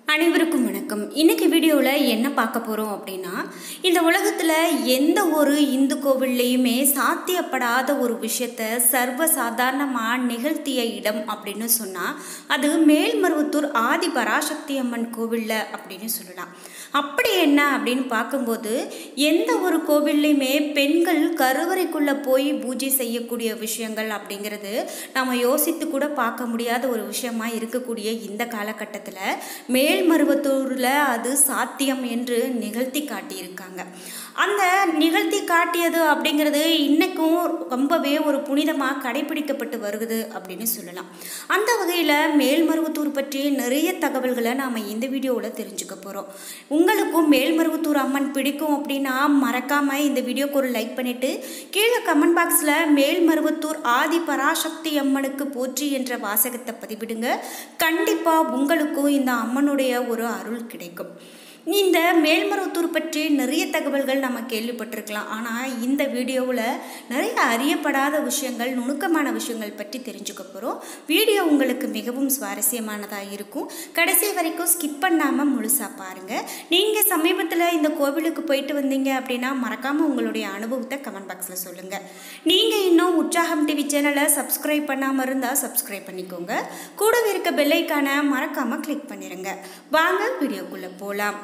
அனைவருக்கும் வணக்கம் இன்னைக்கு வீடியோவில் என்ன பார்க்க போகிறோம் அப்படின்னா இந்த உலகத்தில் எந்த ஒரு இந்து கோவில்லையுமே சாத்தியப்படாத ஒரு விஷயத்த சர்வ சாதாரணமாக நிகழ்த்திய இடம் அப்படின்னு சொன்னால் அது மேல்மருவத்தூர் ஆதி பராசக்தி அம்மன் கோவிலில் அப்படின்னு சொல்லலாம் அப்படி என்ன அப்படின்னு பார்க்கும்போது எந்த ஒரு கோவில்லையுமே பெண்கள் கருவறைக்குள்ளே போய் பூஜை செய்யக்கூடிய விஷயங்கள் அப்படிங்கிறது நம்ம யோசித்து கூட பார்க்க முடியாத ஒரு விஷயமா இருக்கக்கூடிய இந்த காலகட்டத்தில் மேல்மருவத்தூரில் அது சாத்தியம் என்று நிகழ்த்தி காட்டியிருக்காங்க அந்த நிகழ்த்தி காட்டியது அப்படிங்கிறது இன்னைக்கும் ரொம்பவே ஒரு புனிதமாக கடைபிடிக்கப்பட்டு வருகுது அப்படின்னு சொல்லலாம் அந்த வகையில் மேல்மருவத்தூர் பற்றி நிறைய தகவல்களை நாம் இந்த வீடியோவில் தெரிஞ்சுக்க போகிறோம் உங்களுக்கும் மேல்மருவத்தூர் அம்மன் பிடிக்கும் அப்படின்னா மறக்காமல் இந்த வீடியோக்கு ஒரு லைக் பண்ணிவிட்டு கீழே கமெண்ட் பாக்ஸில் மேல்மருவத்தூர் ஆதி பராசக்தி அம்மனுக்கு போற்றி என்ற வாசகத்தை பதிவிடுங்க கண்டிப்பாக உங்களுக்கும் இந்த அம்மனுடைய ஒரு அருள் கிடைக்கும் இந்த மேல்மருவத்தூர் பற்றி நிறைய தகவல்கள் நம்ம கேள்விப்பட்டிருக்கலாம் ஆனால் இந்த வீடியோவில் நிறைய அறியப்படாத விஷயங்கள் நுணுக்கமான விஷயங்கள் பற்றி தெரிஞ்சுக்க போகிறோம் வீடியோ உங்களுக்கு மிகவும் சுவாரஸ்யமானதாக இருக்கும் கடைசி வரைக்கும் ஸ்கிப் பண்ணாமல் முழுசாக பாருங்கள் நீங்கள் சமீபத்தில் இந்த கோவிலுக்கு போயிட்டு வந்தீங்க அப்படின்னா மறக்காமல் உங்களுடைய அனுபவத்தை கமெண்ட் பாக்ஸில் சொல்லுங்கள் நீங்கள் இன்னும் உற்சாகம் டிவி சேனலை சப்ஸ்கிரைப் பண்ணாமல் இருந்தால் சப்ஸ்கிரைப் பண்ணிக்கோங்க கூடவே இருக்க பெல்லைக்கான மறக்காமல் கிளிக் பண்ணிடுங்க வாங்க வீடியோக்குள்ளே போகலாம்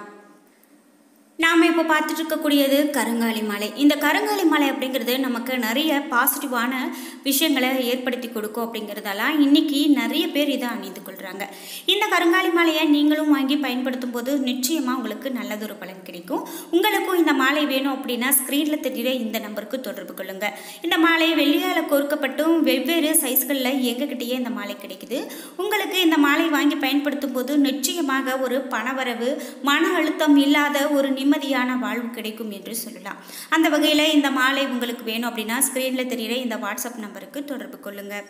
நாம் இப்போ பார்த்துட்டு இருக்கக்கூடியது கருங்காலி மலை இந்த கருங்காலி மலை அப்படிங்கிறது நமக்கு நிறைய பாசிட்டிவான விஷயங்களை ஏற்படுத்தி கொடுக்கும் அப்படிங்கிறதெல்லாம் இன்றைக்கி நிறைய பேர் இதை அணிந்து கொள்கிறாங்க இந்த கருங்காலி மலையை நீங்களும் வாங்கி பயன்படுத்தும் போது நிச்சயமாக உங்களுக்கு நல்லதொரு பலன் கிடைக்கும் உங்களுக்கும் இந்த மாலை வேணும் அப்படின்னா ஸ்க்ரீனில் தெரிகிற இந்த நம்பருக்கு தொடர்பு கொள்ளுங்கள் இந்த மாலை வெள்ளியால் கோர்க்கப்பட்டும் வெவ்வேறு சைஸ்களில் எங்ககிட்டயே இந்த மாலை கிடைக்குது உங்களுக்கு இந்த மாலை வாங்கி பயன்படுத்தும் போது நிச்சயமாக ஒரு பணவரவு மன அழுத்தம் இல்லாத ஒரு நிம்மதியான வாழ்வு கிடைக்கும் என்று சொல்லலாம் அந்த வகையில் இந்த மாலை உங்களுக்கு வேணும் அப்படின்னா ஸ்க்ரீனில் தெரிகிற இந்த வாட்ஸ்அப் நம்பருக்கு தொடர்பு கொள்ளுங்கள்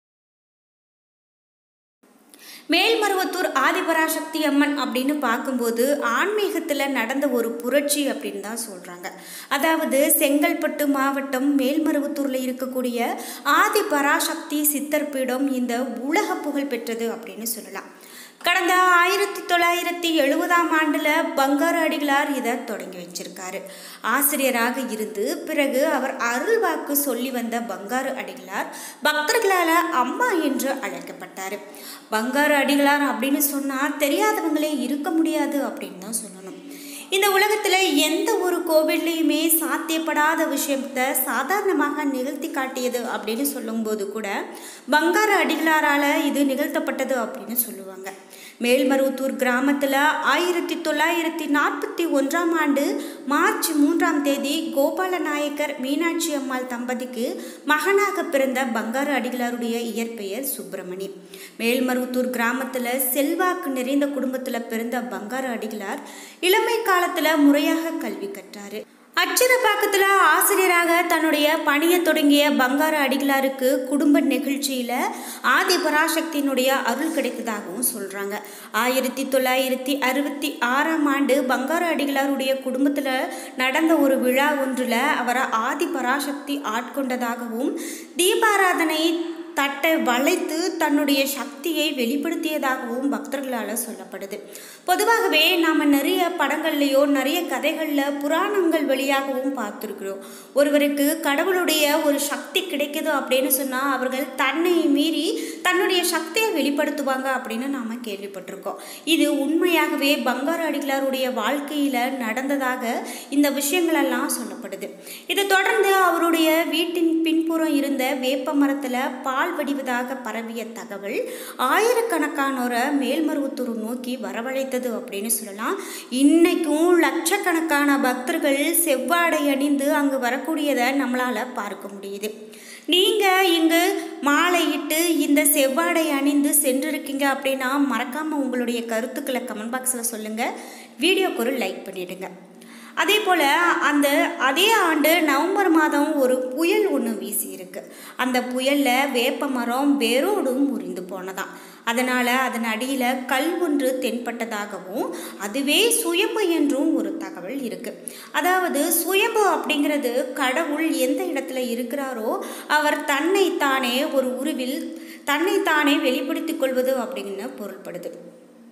மேல்மருவத்தூர் ஆதிபராசக்தி அம்மன் அப்படின்னு பார்க்கும்போது ஆன்மீகத்தில் நடந்த ஒரு புரட்சி அப்படின்னு தான் சொல்கிறாங்க அதாவது செங்கல்பட்டு மாவட்டம் மேல்மருவத்தூரில் இருக்கக்கூடிய ஆதிபராசக்தி சித்தர் பீடம் இந்த உலக புகழ் பெற்றது அப்படின்னு சொல்லலாம் கடந்த ஆயிரத்தி தொள்ளாயிரத்தி எழுபதாம் ஆண்டில் பங்காரு அடிகளார் இதை தொடங்கி வச்சிருக்காரு ஆசிரியராக இருந்து பிறகு அவர் அருள் வாக்கு சொல்லி வந்த பங்காரு அடிகளார் பக்தர்களால் அம்மா என்று அழைக்கப்பட்டார் பங்காரு அடிகளார் அப்படின்னு சொன்னால் தெரியாதவங்களே இருக்க முடியாது அப்படின்னு தான் சொல்லணும் இந்த உலகத்தில் எந்த ஒரு கோவில்லையுமே சாத்தியப்படாத விஷயத்த சாதாரணமாக நிகழ்த்தி காட்டியது அப்படின்னு சொல்லும்போது கூட பங்கார அடிகளாரால் இது நிகழ்த்தப்பட்டது அப்படின்னு சொல்லுவாங்க மேல்மருவத்தூர் கிராமத்தில் ஆயிரத்தி தொள்ளாயிரத்தி நாற்பத்தி ஒன்றாம் ஆண்டு மார்ச் மூன்றாம் தேதி கோபால நாயக்கர் மீனாட்சி அம்மாள் தம்பதிக்கு மகனாக பிறந்த பங்காரு அடிகளாருடைய இயற்பெயர் சுப்பிரமணி மேல்மருவத்தூர் கிராமத்தில் செல்வாக்கு நிறைந்த குடும்பத்தில் பிறந்த பங்காரு அடிகளார் இளமை காலத்தில் முறையாக கல்வி கற்றாரு அச்சிரப்பாக்கத்தில் ஆசிரியராக தன்னுடைய பணியை தொடங்கிய பங்கார அடிகளாருக்கு குடும்ப நிகழ்ச்சியில் ஆதி பராசக்தியினுடைய அருள் கிடைத்ததாகவும் சொல்கிறாங்க ஆயிரத்தி தொள்ளாயிரத்தி அறுபத்தி ஆறாம் ஆண்டு பங்கார அடிகளாருடைய குடும்பத்தில் நடந்த ஒரு விழா ஒன்றில் அவரை ஆதி பராசக்தி ஆட்கொண்டதாகவும் தீபாராதனை தட்டை வளைத்து தன்னுடைய சக்தியை வெளிப்படுத்தியதாகவும் பக்தர்களால் சொல்லப்படுது பொதுவாகவே நாம் நிறைய படங்கள்லையோ நிறைய கதைகளில் புராணங்கள் வழியாகவும் பார்த்துருக்குறோம் ஒருவருக்கு கடவுளுடைய ஒரு சக்தி கிடைக்குது அப்படின்னு சொன்னால் அவர்கள் தன்னை மீறி தன்னுடைய சக்தியை வெளிப்படுத்துவாங்க அப்படின்னு நாம் கேள்விப்பட்டிருக்கோம் இது உண்மையாகவே பங்கார அடிகளாருடைய வாழ்க்கையில் நடந்ததாக இந்த விஷயங்களெல்லாம் சொல்லப்படுது இதை தொடர்ந்து அவருடைய வீட்டின் பின்புறம் இருந்த வேப்ப மரத்தில் பால் பால் வடிவதாக பரவிய தகவல் ஆயிரக்கணக்கானோரை மேல்மருவத்தூர் நோக்கி வரவழைத்தது அப்படின்னு சொல்லலாம் இன்னைக்கும் லட்சக்கணக்கான பக்தர்கள் செவ்வாடை அணிந்து அங்கு வரக்கூடியதை நம்மளால் பார்க்க முடியுது நீங்கள் இங்கு மாலையிட்டு இந்த செவ்வாடை அணிந்து சென்றிருக்கீங்க அப்படின்னா மறக்காமல் உங்களுடைய கருத்துக்களை கமெண்ட் பாக்ஸில் சொல்லுங்கள் வீடியோக்கு ஒரு லைக் பண்ணிவிடுங்க அதே போல் அந்த அதே ஆண்டு நவம்பர் மாதம் ஒரு புயல் ஒன்று வீசியிருக்கு அந்த புயலில் வேப்ப மரம் வேரோடும் முறிந்து போனதாம் அதனால் அதன் அடியில் கல் ஒன்று தென்பட்டதாகவும் அதுவே சுயம்பு என்றும் ஒரு தகவல் இருக்குது அதாவது சுயம்பு அப்படிங்கிறது கடவுள் எந்த இடத்துல இருக்கிறாரோ அவர் தன்னை தானே ஒரு உருவில் தன்னைத்தானே வெளிப்படுத்திக் கொள்வது அப்படின்னு பொருள்படுது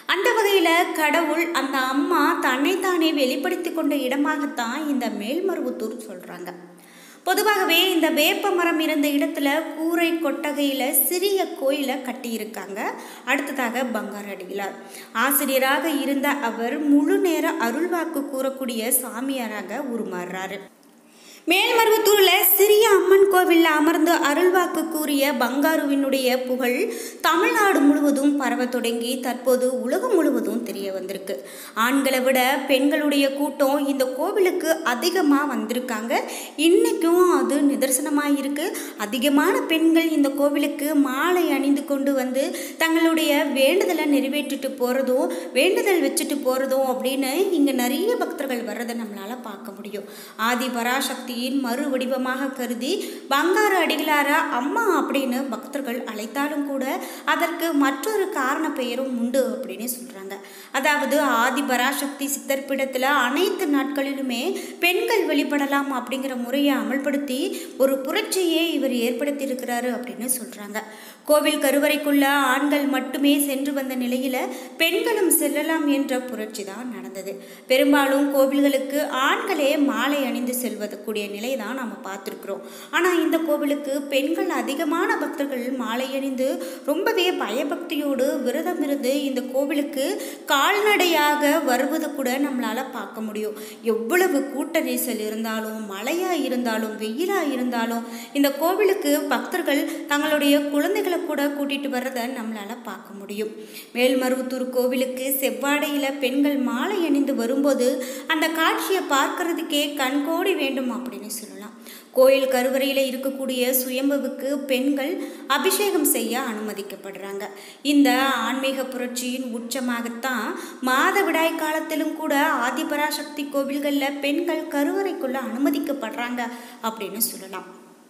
அந்த வகையில் கடவுள் அந்த அம்மா தன்னைத்தானே வெளிப்படுத்தி கொண்ட இடமாகத்தான் இந்த மேல்மருவத்தூர் சொல்கிறாங்க பொதுவாகவே இந்த வேப்ப மரம் இருந்த இடத்துல கூரை கொட்டகையில் சிறிய கோயிலை கட்டியிருக்காங்க அடுத்ததாக பங்கார் அடிகளார் ஆசிரியராக இருந்த அவர் முழு நேர அருள்வாக்கு கூறக்கூடிய சாமியாராக உருமாறுறாரு மேல்மருவத்தூரில் சிறிய அம்மன் கோவிலில் அமர்ந்து அருள்வாக்கு கூறிய பங்காருவினுடைய புகழ் தமிழ்நாடு முழுவதும் பரவ தொடங்கி தற்போது உலகம் முழுவதும் தெரிய வந்திருக்கு ஆண்களை விட பெண்களுடைய கூட்டம் இந்த கோவிலுக்கு அதிகமாக வந்திருக்காங்க இன்றைக்கும் அது நிதர்சனமாக இருக்கு அதிகமான பெண்கள் இந்த கோவிலுக்கு மாலை அணிந்து கொண்டு வந்து தங்களுடைய வேண்டுதலை நிறைவேற்றிட்டு போகிறதும் வேண்டுதல் வச்சுட்டு போகிறதும் அப்படின்னு இங்கே நிறைய பக்தர்கள் வர்றதை நம்மளால் பார்க்க முடியும் ஆதி பராசக்தி சக்தியின் மறு வடிவமாக கருதி பங்காரு அடிகளாரா அம்மா அப்படின்னு பக்தர்கள் அழைத்தாலும் கூட அதற்கு மற்றொரு காரண பெயரும் உண்டு அப்படின்னு சொல்கிறாங்க அதாவது ஆதி பராசக்தி சித்தர்பிடத்தில் அனைத்து நாட்களிலுமே பெண்கள் வெளிப்படலாம் அப்படிங்கிற முறையை அமல்படுத்தி ஒரு புரட்சியை இவர் ஏற்படுத்தி இருக்கிறாரு அப்படின்னு சொல்கிறாங்க கோவில் கருவறைக்குள்ள ஆண்கள் மட்டுமே சென்று வந்த நிலையில் பெண்களும் செல்லலாம் என்ற புரட்சி தான் நடந்தது பெரும்பாலும் கோவில்களுக்கு ஆண்களே மாலை அணிந்து செல்வது கூடிய நிலை தான் நம்ம பார்த்துருக்குறோம் ஆனால் இந்த கோவிலுக்கு பெண்கள் அதிகமான பக்தர்கள் மாலை அணிந்து ரொம்பவே பயபக்தியோடு விரதம் இருந்து இந்த கோவிலுக்கு கால்நடையாக வருவது கூட நம்மளால் பார்க்க முடியும் எவ்வளவு கூட்ட நெரிசல் இருந்தாலும் மழையாக இருந்தாலும் வெயிலாக இருந்தாலும் இந்த கோவிலுக்கு பக்தர்கள் தங்களுடைய குழந்தைகளை கூட கூட்டிகிட்டு வர்றதை நம்மளால் பார்க்க முடியும் மேல்மருவத்தூர் கோவிலுக்கு செவ்வாடையில் பெண்கள் மாலை அணிந்து வரும்போது அந்த காட்சியை பார்க்கறதுக்கே கண்கோடி வேண்டும் அப்படின்னு சொல்லலாம் கோயில் கருவறையில் இருக்கக்கூடிய சுயம்புவுக்கு பெண்கள் அபிஷேகம் செய்ய அனுமதிக்கப்படுறாங்க இந்த ஆன்மீக புரட்சியின் உச்சமாகத்தான் மாதவிடாய் காலத்திலும் கூட ஆதிபராசக்தி கோவில்களில் பெண்கள் கருவறைக்குள்ள அனுமதிக்கப்படுறாங்க அப்படின்னு சொல்லலாம்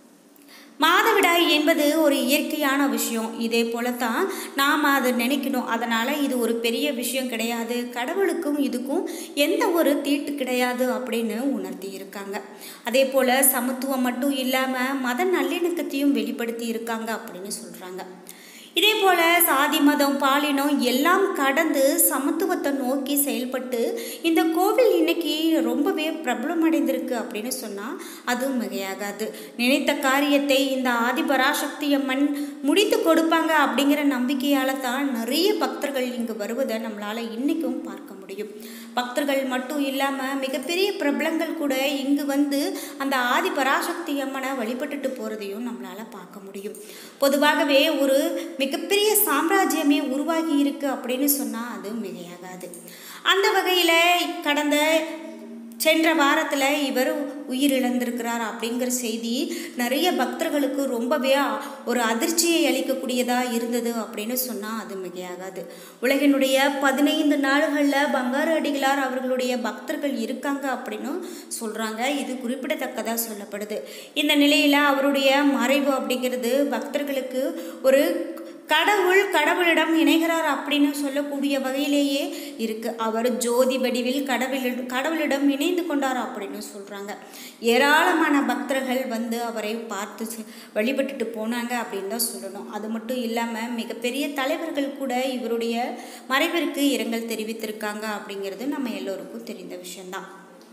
மாதவிடாய் என்பது ஒரு இயற்கையான விஷயம் இதே போல தான் நாம் அதை நினைக்கணும் அதனால் இது ஒரு பெரிய விஷயம் கிடையாது கடவுளுக்கும் இதுக்கும் எந்த ஒரு தீட்டு கிடையாது அப்படின்னு உணர்த்தி இருக்காங்க அதே போல் சமத்துவம் மட்டும் இல்லாமல் மத நல்லிணக்கத்தையும் வெளிப்படுத்தி இருக்காங்க அப்படின்னு சொல்கிறாங்க இதே போல் சாதி மதம் பாலினம் எல்லாம் கடந்து சமத்துவத்தை நோக்கி செயல்பட்டு இந்த கோவில் இன்னைக்கு ரொம்பவே பிரபலமடைந்திருக்கு அப்படின்னு சொன்னால் அது மிகையாகாது நினைத்த காரியத்தை இந்த ஆதிபராசக்தி அம்மன் முடித்து கொடுப்பாங்க அப்படிங்கிற நம்பிக்கையால் தான் நிறைய பக்தர்கள் இங்கு வருவதை நம்மளால் இன்றைக்கும் பார்க்க முடியும் பக்தர்கள் மட்டும் இல்லாமல் மிகப்பெரிய பிரபலங்கள் கூட இங்கு வந்து அந்த ஆதி பராசக்தி அம்மனை வழிபட்டுட்டு போகிறதையும் நம்மளால் பார்க்க முடியும் பொதுவாகவே ஒரு மிகப்பெரிய சாம்ராஜ்யமே உருவாகி இருக்கு அப்படின்னு சொன்னால் அது மிகையாகாது அந்த வகையில் கடந்த சென்ற வாரத்தில் இவர் உயிரிழந்திருக்கிறார் அப்படிங்கிற செய்தி நிறைய பக்தர்களுக்கு ரொம்பவே ஒரு அதிர்ச்சியை அளிக்கக்கூடியதாக இருந்தது அப்படின்னு சொன்னால் அது மிகையாகாது உலகினுடைய பதினைந்து நாடுகளில் பங்காரு அடிகளார் அவர்களுடைய பக்தர்கள் இருக்காங்க அப்படின்னு சொல்கிறாங்க இது குறிப்பிடத்தக்கதாக சொல்லப்படுது இந்த நிலையில் அவருடைய மறைவு அப்படிங்கிறது பக்தர்களுக்கு ஒரு கடவுள் கடவுளிடம் இணைகிறார் அப்படின்னு சொல்லக்கூடிய வகையிலேயே இருக்கு அவர் ஜோதி வடிவில் கடவுளிடம் கடவுளிடம் இணைந்து கொண்டார் அப்படின்னு சொல்றாங்க ஏராளமான பக்தர்கள் வந்து அவரை பார்த்து செ- வழிபட்டுட்டு போனாங்க அப்படின்னு தான் சொல்லணும் அது மட்டும் இல்லாமல் மிகப்பெரிய தலைவர்கள் கூட இவருடைய மறைவிற்கு இரங்கல் தெரிவித்திருக்காங்க அப்படிங்கிறது நம்ம எல்லோருக்கும் தெரிந்த விஷயம்தான்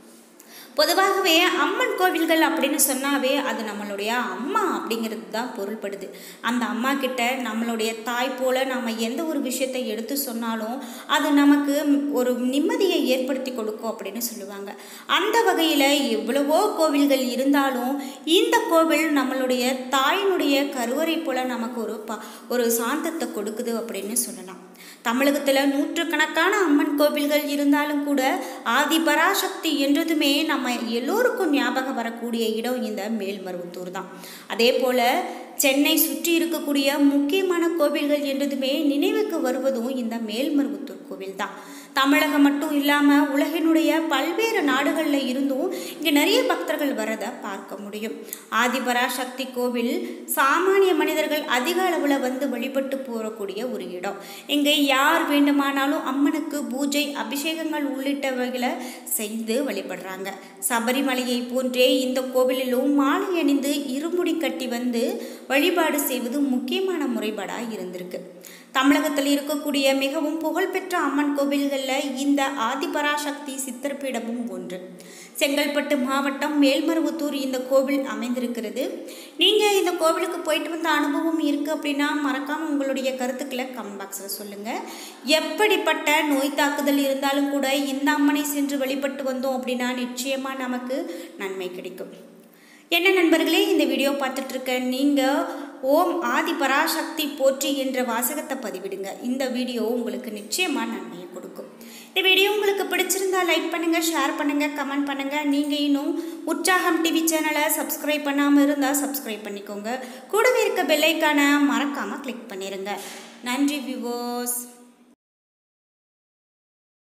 பொதுவாகவே அம்மன் கோவில்கள் அப்படின்னு சொன்னாவே அது நம்மளுடைய அம்மா அப்படிங்கிறது தான் பொருள்படுது அந்த அம்மா கிட்ட நம்மளுடைய தாய் போல நம்ம எந்த ஒரு விஷயத்தை எடுத்து சொன்னாலும் அது நமக்கு ஒரு நிம்மதியை ஏற்படுத்தி கொடுக்கும் அப்படின்னு சொல்லுவாங்க அந்த வகையில் எவ்வளவோ கோவில்கள் இருந்தாலும் இந்த கோவில் நம்மளுடைய தாயினுடைய கருவறை போல நமக்கு ஒரு ப ஒரு சாந்தத்தை கொடுக்குது அப்படின்னு சொல்லலாம் தமிழகத்தில் நூற்றுக்கணக்கான அம்மன் கோவில்கள் இருந்தாலும் கூட ஆதி பராசக்தி என்றதுமே நம்ம எல்லோருக்கும் ஞாபகம் வரக்கூடிய இடம் இந்த மேல்மருவத்தூர் தான் அதே போல் சென்னை சுற்றி இருக்கக்கூடிய முக்கியமான கோவில்கள் என்றதுமே நினைவுக்கு வருவதும் இந்த மேல்மருவத்தூர் கோவில் தான் தமிழகம் மட்டும் இல்லாமல் உலகினுடைய பல்வேறு நாடுகளில் இருந்தும் இங்கே நிறைய பக்தர்கள் வரதை பார்க்க முடியும் ஆதிபராசக்தி கோவில் சாமானிய மனிதர்கள் அதிக அளவில் வந்து வழிபட்டு போகக்கூடிய ஒரு இடம் இங்கே யார் வேண்டுமானாலும் அம்மனுக்கு பூஜை அபிஷேகங்கள் உள்ளிட்டவைகளை செய்து வழிபடுறாங்க சபரிமலையை போன்றே இந்த கோவிலிலும் மாலை அணிந்து இருமுடி கட்டி வந்து வழிபாடு செய்வது முக்கியமான முறைப்பாடாக இருந்திருக்கு தமிழகத்தில் இருக்கக்கூடிய மிகவும் புகழ்பெற்ற அம்மன் கோவில்களில் இந்த ஆதிபராசக்தி சித்தர்பீடமும் ஒன்று செங்கல்பட்டு மாவட்டம் மேல்மருவத்தூர் இந்த கோவில் அமைந்திருக்கிறது நீங்கள் இந்த கோவிலுக்கு போயிட்டு வந்த அனுபவம் இருக்குது அப்படின்னா மறக்காமல் உங்களுடைய கருத்துக்களை கமெண்ட் பாக்ஸில் சொல்லுங்கள் எப்படிப்பட்ட நோய் தாக்குதல் இருந்தாலும் கூட இந்த அம்மனை சென்று வழிபட்டு வந்தோம் அப்படின்னா நிச்சயமாக நமக்கு நன்மை கிடைக்கும் என்ன நண்பர்களே இந்த வீடியோ பார்த்துட்டு இருக்க நீங்கள் ஓம் ஆதி பராசக்தி போற்றி என்ற வாசகத்தை பதிவிடுங்க இந்த வீடியோ உங்களுக்கு நிச்சயமாக நன்மையை கொடுக்கும் இந்த வீடியோ உங்களுக்கு பிடிச்சிருந்தா லைக் பண்ணுங்கள் ஷேர் பண்ணுங்கள் கமெண்ட் பண்ணுங்கள் நீங்கள் இன்னும் உற்சாகம் டிவி சேனலை சப்ஸ்கிரைப் பண்ணாமல் இருந்தால் சப்ஸ்கிரைப் பண்ணிக்கோங்க கூடவே இருக்க பெல்லைக்கான மறக்காமல் கிளிக் பண்ணிடுங்க நன்றி விவோஸ்